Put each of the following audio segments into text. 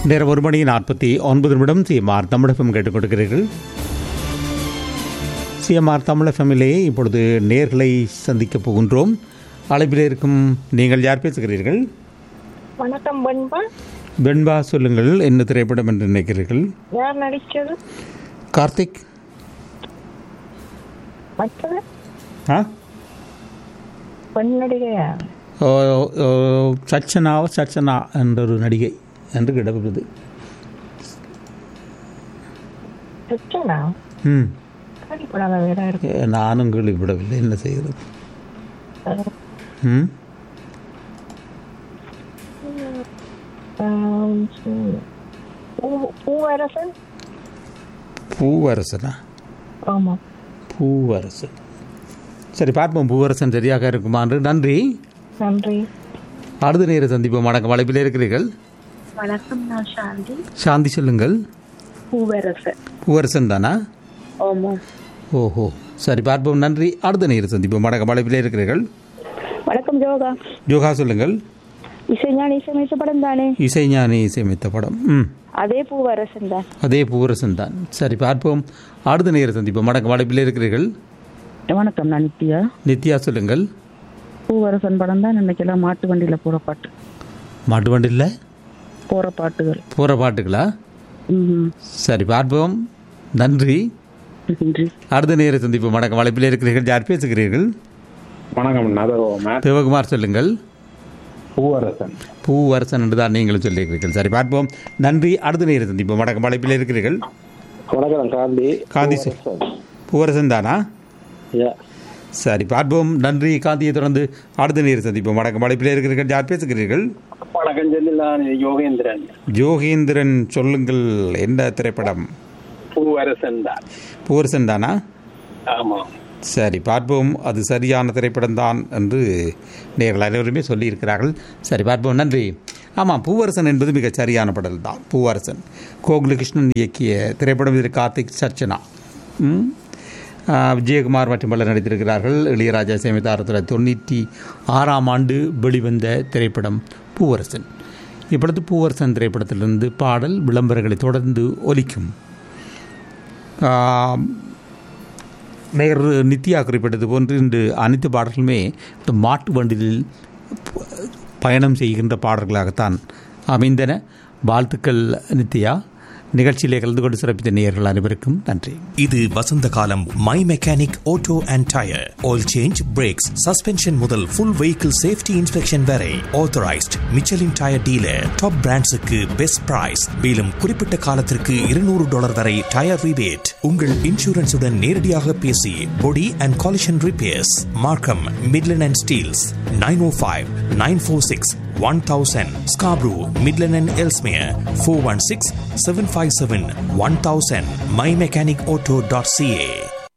நேரம் ஒரு மணி நாற்பத்தி ஒன்பது நிமிடம் சிஎம்ஆர் தமிழகம் கேட்டுக் கொடுக்கிறீர்கள் சிஎம்ஆர் தமிழகமிலே இப்பொழுது நேர்களை சந்திக்கப் போகின்றோம் அழைப்பில் இருக்கும் நீங்கள் யார் பேசுகிறீர்கள் வணக்கம் பண்பா வெண்பா சொல்லுங்கள் என்ன திரைப்படம் என்று நினைக்கிறீர்கள் யார் நடிச்சது கார்த்திக் மற்றது ஆ பெண் நடிகையா ஓ, ஓ, சச்சனாவ சச்சனா என்ற ஒரு நடிகை என்று கிடப்பது சுற்றனா ம் கடிப்படாத வேற இருக்கு ஏ, நானும் கேள்விப்படவில்லை என்ன செய்கிறது ம் ஆம், ம். பூ- பூவரசன் பூவரசனா ஆமா பூவரசன் சரி பார்ப்போம் பூவரசன் சரியாக இருக்குமா என்று நன்றி நன்றி அடுத்த நேர சந்திப்போம் வணக்கம் அழைப்பில் இருக்கிறீர்கள் வணக்கம் நான் சாந்தி சாந்தி சொல்லுங்கள் பூவரசன் பூவரசன் தானா ஆமா ஓஹோ சரி பார்ப்போம் நன்றி அடுத்த நேர சந்திப்போம் வணக்கம் அழைப்பில் இருக்கிறீர்கள் வணக்கம் ஜோகா யோகா சொல்லுங்கள் இசைஞான இசையமைச்ச படம் தானே இசைஞானி இசையமைத்த படம் ம் அதே பூவரசன் தான் அதே பூவரசன் தான் சரி பார்ப்போம் அடுத்த நேர சந்திப்போம் வணக்கம் அழைப்பில் இருக்கிறீர்கள் வணக்கம் நான் நித்யா நித்யா சொல்லுங்கள் பூவரசன் படம் தான் இன்னைக்கெல்லாம் மாட்டு வண்டியில போற பாட்டு மாட்டு வண்டியில் போற பாட்டுகள் போகிற பாட்டுகளா ம்ஹும். சரி பார்ப்போம் நன்றி நன்றி அடுத்த நேர சந்திப்போம் வணக்கம் அழைப்பில் இருக்கிறீர்கள் யார் பேசுகிறீர்கள் வணக்கம் நதரோமர் சிவகுமார் சொல்லுங்கள் பூவரசன் பூவரசன் என்று தான் நீங்களும் சொல்லியிருக்கிறீர்கள் சரி பார்ப்போம் நன்றி அடுத்த நேர சந்திப்போம் வணக்கம் அழைப்பில் இருக்கிறீர்கள் வணக்கம் காந்தி காந்தி சொ- பூவரசன் தானா யா சரி பார்ப்போம் நன்றி காந்தியை தொடர்ந்து அடுத்த நேர சந்திப்போம் வணக்கம் அழைப்பில் இருக்கிறீர்கள் யார் பேசுகிறீர்கள் வணக்கம் செல்லிலான் யோகேந்திரன் ஜோகேந்திரன் சொல்லுங்கள் என்ன திரைப்படம் பூவரசன் தான் பூவரசன் தானா ஆமா சரி பார்ப்போம் அது சரியான திரைப்படம் தான் என்று நேர்கள் அனைவருமே சொல்லியிருக்கிறார்கள் சரி பார்ப்போம் நன்றி ஆமாம் பூவரசன் என்பது மிகச் சரியான படல் தான் பூவரசன் கோகுலகிருஷ்ணன் இயக்கிய திரைப்படம் இது கார்த்திக் சர்ச்சனா ம். ஆ, விஜயகுமார் மற்றும் பலர் நடித்திருக்கிறார்கள் இளையராஜா இசையமைத்த ஆயிரத்தி தொள்ளாயிரத்தி தொண்ணூற்றி ஆறாம் ஆண்டு வெளிவந்த திரைப்படம் பூவரசன் இப்பொழுது பூவரசன் திரைப்படத்திலிருந்து பாடல் விளம்பரங்களை தொடர்ந்து ஒலிக்கும் ஆ, நேர் நித்யா குறிப்பிட்டது போன்று இன்று அனைத்து பாடல்களுமே இந்த மாட்டு வண்டியில் ப- பயணம் செய்கின்ற பாடல்களாகத்தான் அமைந்தன வாழ்த்துக்கள் நித்யா நிகழ்ச்சியிலே கலந்து கொண்டு சிறப்பித்த நேயர்கள் அனைவருக்கும் நன்றி இது வசந்த காலம் my mechanic auto and tyre oil change brakes suspension முதல் ஃபுல் வெஹிக்கிள் சேஃப்டி இன்ஸ்பெக்ஷன் வரை authorised Michelin tyre dealer top பிராண்ட்ஸுக்கு பெஸ்ட் பிரைஸ் மேலும் குறிப்பிட்ட காலத்திற்கு இருநூறு டாலர் வரை டயர் ரிபேட் உங்கள் இன்சூரன்ஸுடன் நேரடியாக பேசி body and collision repairs Markham Midland and Steeles nine O five nine four six one thousand Scarborough Midland and Ellesmere four one six seven five seven one thousand my mechanic auto dot CA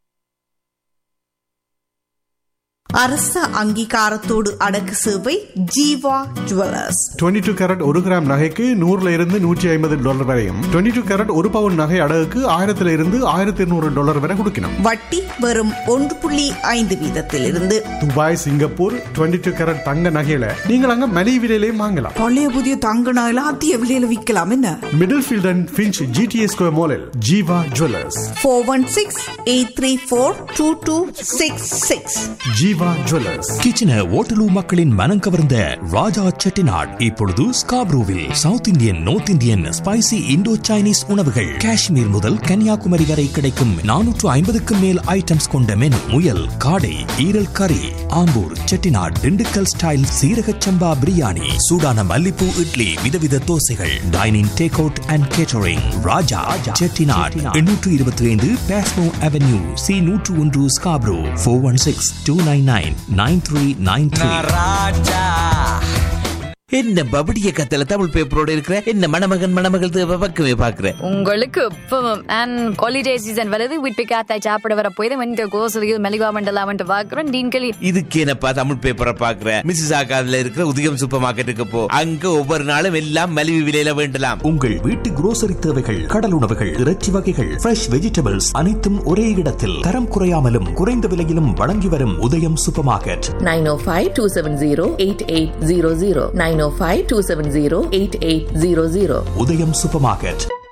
அரச அங்கீகாரத்தோடு அடக்கு சேவை Jeeva jewellers 22 two carat ஒரு gram நகைக்கு நூறுல இருந்து நூற்றி ஐம்பது டாலர் வரையும் 22 டூ கேரட் ஒரு பவுன் நகை அடகுக்கு ஆயிரத்துல இருந்து ஆயிரத்தி இருநூறு டாலர் வரை கொடுக்கணும் வட்டி வெறும் ஒன்று புள்ளி ஐந்து வீதத்திலிருந்து துபாய் சிங்கப்பூர் 22 டூ கேரட் தங்க நகையில நீங்கள் அங்க மலிவு விலையிலையும் வாங்கலாம் பழைய புதிய தங்க நகைலாம் அதிக விலையில விற்கலாம் என்ன Middlefield and Finch GTA square மாலில் Jeeva jewellers four one six eight three four two two six six Jeeva jewellers கிச்சன ஓட்டலு மக்களின் மனம் கவர்ந்த ராஜா செட்டிநாட் இப்பொழுது ஸ்காப்ரூவில் south Indian north Indian spicy Indo Chinese உணவுகள் காஷ்மீர் முதல் கன்னியாகுமரி வரை கிடைக்கும் நானூற்று ஐம்பதுக்கும் மேல் ஐட்டம்ஸ் கொண்ட மெனு முயல் காடை ஈரல் கறி ஆம்பூர் செட்டிநாட் திண்டுக்கல் ஸ்டைல் சீரக சம்பா பிரியாணி சூடான மல்லிப்பூ இட்லி விதவித தோசைகள் dining take out and catering Raja Chettinad எண்ணூற்று இருபத்தி ஐந்து பேஸ்மோ அவென்யூ சி நூற்று ஒன்று Scarborough four one six two nine nine nine three nine three என்ன பபடிய கத்தல தமிழ் பேப்பரோட இருக்கிற என்ன மணமகன் மணமகள் தேவை பக்கமே பாக்குற உங்களுக்கு இப்பவும் அண்ட் ஹாலிடே சீசன் வருது வீட்டு காத்தாய் சாப்பிட வர போய் வந்து கோசலியில் மெலிவா மண்டலா வந்து பாக்குறோம் டீன்களி இதுக்கு என்னப்பா தமிழ் பேப்பரை பாக்குற மிஸ்ஸஸ் ஆகாதுல இருக்கிற உதயம் சூப்பர் மார்க்கெட்டுக்கு போ அங்க ஒவ்வொரு நாளும் எல்லாம் மலிவு விலையில வேண்டலாம் உங்கள் வீட்டு grocery தேவைகள் கடல் உணவுகள் இறைச்சி வகைகள் ஃப்ரெஷ் வெஜிடபிள்ஸ் அனைத்தும் ஒரே இடத்தில் தரம் குறையாமலும் குறைந்த விலையிலும் வழங்கி வரும் Udayam supermarket nine O five two seven zero eight eight zero zero nine nine O five two seven zero eight eight zero zero Udayam super market